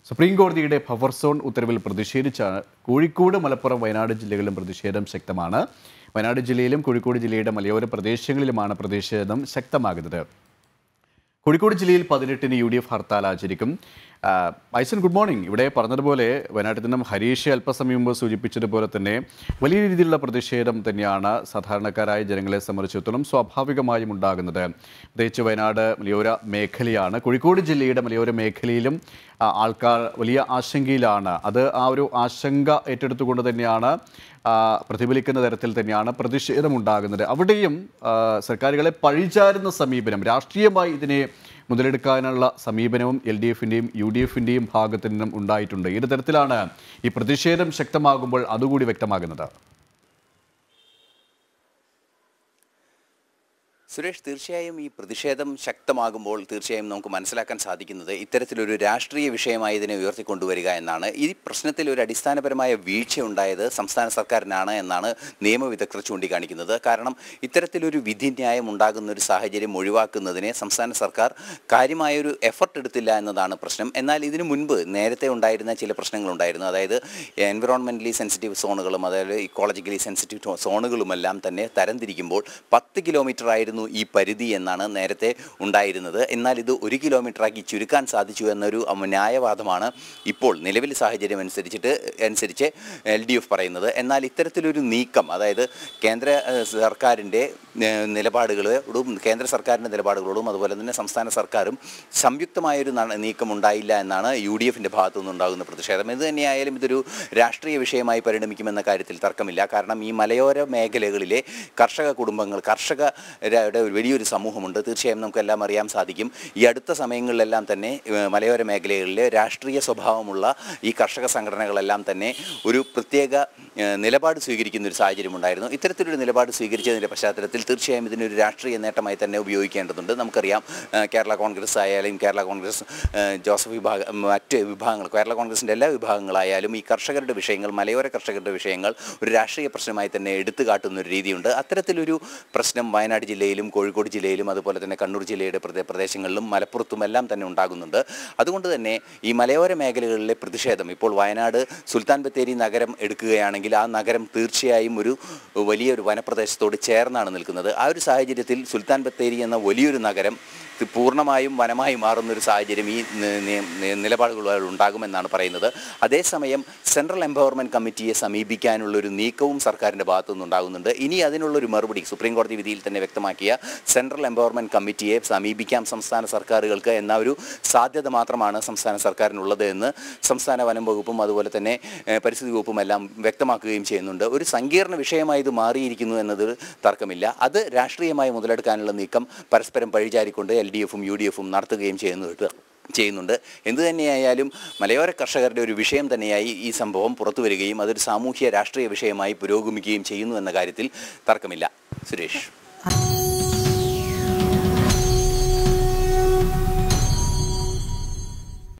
supreme കോടതിയുടെ buffer zone ഉത്തരവിൽ പ്രതിഷേധിച്ചാണ് കോഴിക്കോട് മലപ്പുറം വയനാട് ജില്ലകളിലും പ്രതിഷേധം ശക്തമാണ് വയനാട് ജില്ലയിലും കോഴിക്കോട് ജില്ലയുടെ മലയോര പ്രദേശങ്ങളിലുമാണ് പ്രതിഷേധം ശക്തമാകുന്നത് കോഴിക്കോട് ജില്ലയിൽ പതിനെട്ടിന് യു ഡി എഫ് ഹർത്താൽ ആചരിക്കും ആ, ഐസൻ ഗുഡ് മോർണിംഗ് ഇവിടെ പറഞ്ഞതുപോലെ വയനാട്ടിൽ നിന്നും ഹരീഷ് അല്പസമയം മുമ്പ് സൂചിപ്പിച്ചതുപോലെ തന്നെ വലിയ രീതിയിലുള്ള പ്രതിഷേധം തന്നെയാണ് സാധാരണക്കാരായ ജനങ്ങളെ സംബന്ധിച്ചിടത്തോളം സ്വാഭാവികമായും ഉണ്ടാകുന്നത് പ്രത്യേകിച്ച് വയനാട് മലയോര മേഖലയാണ് കോഴിക്കോട് ജില്ലയുടെ മലയോര മേഖലയിലും ആ, ആൾക്കാർ വലിയ ആശങ്കയിലാണ് അത് ആ ഒരു ആശങ്ക ഏറ്റെടുത്തുകൊണ്ട് തന്നെയാണ് ആ, പ്രതിഫലിക്കുന്ന തരത്തിൽ തന്നെയാണ് പ്രതിഷേധമുണ്ടാകുന്നത് അവിടെയും ആ, സർക്കാരുകളെ പഴിചാരുന്ന സമീപനം രാഷ്ട്രീയമായി ഇതിനെ മുതലെടുക്കാനുള്ള സമീപനവും എൽ ഡി എഫിൻ്റെയും യു ഡി എഫിൻ്റെയും ഭാഗത്തു നിന്നും ഉണ്ടായിട്ടുണ്ട് ഏത് തരത്തിലാണ് ഈ പ്രതിഷേധം ശക്തമാകുമ്പോൾ അതുകൂടി വ്യക്തമാകുന്നത് സുരേഷ് തീർച്ചയായും ഈ പ്രതിഷേധം ശക്തമാകുമ്പോൾ തീർച്ചയായും നമുക്ക് മനസ്സിലാക്കാൻ സാധിക്കുന്നത് ഇത്തരത്തിലൊരു രാഷ്ട്രീയ വിഷയമായി ഇതിനെ ഉയർത്തിക്കൊണ്ടുവരിക എന്നാണ് ഈ പ്രശ്നത്തിൽ ഒരു അടിസ്ഥാനപരമായ വീഴ്ച ഉണ്ടായത് സംസ്ഥാന സർക്കാരിനാണ് എന്നാണ് നിയമവിദഗ്ധർ ചൂണ്ടിക്കാണിക്കുന്നത് കാരണം ഇത്തരത്തിലൊരു വിധിന്യായം ഉണ്ടാകുന്ന ഒരു സാഹചര്യം ഒഴിവാക്കുന്നതിനെ സംസ്ഥാന സർക്കാർ കാര്യമായൊരു എഫർട്ട് എടുത്തില്ല എന്നതാണ് പ്രശ്നം എന്നാൽ ഇതിനു മുൻപ് നേരത്തെ ഉണ്ടായിരുന്ന ചില പ്രശ്നങ്ങളുണ്ടായിരുന്നു അതായത് എൻവിറോൺമെൻ്റലി സെൻസിറ്റീവ് സോണുകളും അതായത് ഇക്കോളജിക്കലി സെൻസിറ്റീവ് സോണുകളുമെല്ലാം തന്നെ തരംതിരിക്കുമ്പോൾ പത്ത് കിലോമീറ്റർ ആയിരുന്നു ഈ പരിധി എന്നാണ് നേരത്തെ ഉണ്ടായിരുന്നത് എന്നാൽ ഇത് ഒരു കിലോമീറ്ററാക്കി ചുരുക്കാൻ സാധിച്ചു എന്നൊരു അം, ന്യായവാദമാണ് ഇപ്പോൾ നിലവിലെ സാഹചര്യം അനുസരിച്ചിട്ട് അനുസരിച്ച് എൽ ഡി എഫ് പറയുന്നത് എന്നാൽ ഇത്തരത്തിലൊരു നീക്കം അതായത് കേന്ദ്ര ഏഹ്, സർക്കാരിൻ്റെ ഏഹ്, നിലപാടുകളോടും കേന്ദ്ര സർക്കാരിൻ്റെ നിലപാടുകളോടും അതുപോലെ തന്നെ സംസ്ഥാന സർക്കാരും സംയുക്തമായൊരു ന- നീക്കം ഉണ്ടായില്ല എന്നാണ് യു ഡി എഫിൻ്റെ ഭാഗത്തു നിന്നുണ്ടാകുന്ന പ്രതിഷേധം ഇത് തന്നെയായാലും ഇതൊരു രാഷ്ട്രീയ വിഷയമായി പരിണമിക്കുമെന്ന കാര്യത്തിൽ തർക്കമില്ല കാരണം ഈ മലയോര മേഖലകളിലെ കർഷക കുടുംബങ്ങൾ കർഷകരുടെ ഒരു വലിയൊരു സമൂഹമുണ്ട് തീർച്ചയായും നമുക്കെല്ലാം അറിയാൻ സാധിക്കും ഈ അടുത്ത സമയങ്ങളിലെല്ലാം തന്നെ ഏഹ്, മലയോര മേഖലകളിലെ രാഷ്ട്രീയ സ്വഭാവമുള്ള ഈ കർഷക സംഘടനകളെല്ലാം തന്നെ ഒരു പ്രത്യേക ഏഹ്, നിലപാട് സ്വീകരിക്കുന്ന ഒരു സാഹചര്യം ഉണ്ടായിരുന്നു ഇത്തരത്തിലൊരു നിലപാട് സ്വീകരിച്ചതിൻ്റെ പശ്ചാത്തലത്തിൽ തീർച്ചയായും ഇതിനൊരു രാഷ്ട്രീയ നേട്ടമായി തന്നെ ഉപയോഗിക്കേണ്ടതുണ്ട് നമുക്കറിയാം ഏഹ്, കേരള കോൺഗ്രസ് ആയാലും കേരള കോൺഗ്രസ് ഏഹ്, ജോസഫ് വിഭാഗം മറ്റ് വിഭാഗങ്ങൾ കേരള കോൺഗ്രസിൻ്റെ എല്ലാ വിഭാഗങ്ങളായാലും ഈ കർഷകരുടെ വിഷയങ്ങൾ മലയോര കർഷകരുടെ വിഷയങ്ങൾ ഒരു രാഷ്ട്രീയ പ്രശ്നമായി തന്നെ എടുത്തു കാട്ടുന്ന ഒരു രീതിയുണ്ട് അത്തരത്തിലൊരു പ്രശ്നം വയനാട് ജില്ലയിലും കോഴിക്കോട് ജില്ലയിലും അതുപോലെ തന്നെ കണ്ണൂർ ജില്ലയുടെ പ്രദേ- പ്രദേശങ്ങളിലും മലപ്പുറത്തും എല്ലാം തന്നെ ഉണ്ടാകുന്നുണ്ട് അതുകൊണ്ട് തന്നെ ഈ മലയോര മേഖലകളിലെ പ്രതിഷേധം ഇപ്പോൾ വയനാട് സുൽത്താൻ ബത്തേരി നഗരം എടുക്കുകയാണെങ്കിൽ ആ നഗരം തീർച്ചയായും ഒരു വലിയൊരു വനപ്രദേശത്തോട് ചേർന്നാണ് നിൽക്കുന്നത് ആ ഒരു സാഹചര്യത്തിൽ സുൽത്താൻ ബത്തേരി എന്ന വലിയൊരു നഗരം ഇത് പൂർണ്ണമായും വനമായി മാറുന്ന ഒരു സാഹചര്യം ഈ നി- നി- നി- നിലപാടുകൾ ഉണ്ടാകുമെന്നാണ് പറയുന്നത് അതേസമയം സെൻട്രൽ എംപവർമെൻറ്റ് കമ്മിറ്റിയെ സമീപിക്കാനുള്ള ഒരു നീക്കവും സർക്കാരിൻ്റെ ഭാഗത്തു നിന്നുണ്ടാകുന്നുണ്ട് ഇനി അതിനുള്ളൊരു മറുപടി സുപ്രീം കോടതി വിധിയിൽ തന്നെ വ്യക്തമാക്കിയ സെൻട്രൽ എംപവർമെൻറ്റ് കമ്മിറ്റിയെ സമീപിക്കാം സംസ്ഥാന സർക്കാരുകൾക്ക് എന്ന ഒരു സാധ്യത മാത്രമാണ് സംസ്ഥാന സർക്കാരിനുള്ളത് എന്ന് സംസ്ഥാന വനം വകുപ്പും അതുപോലെ തന്നെ ഏഹ്, പരിസ്ഥിതി വകുപ്പും എല്ലാം വ്യക്തമാക്കുകയും ചെയ്യുന്നുണ്ട് ഒരു സങ്കീർണ വിഷയമായി ഇത് മാറിയിരിക്കുന്നു എന്നതിൽ തർക്കമില്ല അത് രാഷ്ട്രീയമായി മുതലെടുക്കാനുള്ള നീക്കം പരസ്പരം പഴിചാരിക്കൊണ്ട് എൽ ഡി എഫും യു ഡി എഫും നടത്തുകയും ചെയ്യുന്നുണ്ട് ചെയ്യുന്നുണ്ട് എന്തു തന്നെയായാലും മലയോര കർഷകരുടെ ഒരു വിഷയം തന്നെയായി ഈ സംഭവം പുറത്തു വരികയും അതൊരു സാമൂഹ്യ രാഷ്ട്രീയ വിഷയമായി പുരോഗമിക്കുകയും ചെയ്യുന്നു എന്ന കാര്യത്തിൽ തർക്കമില്ല സുരേഷ്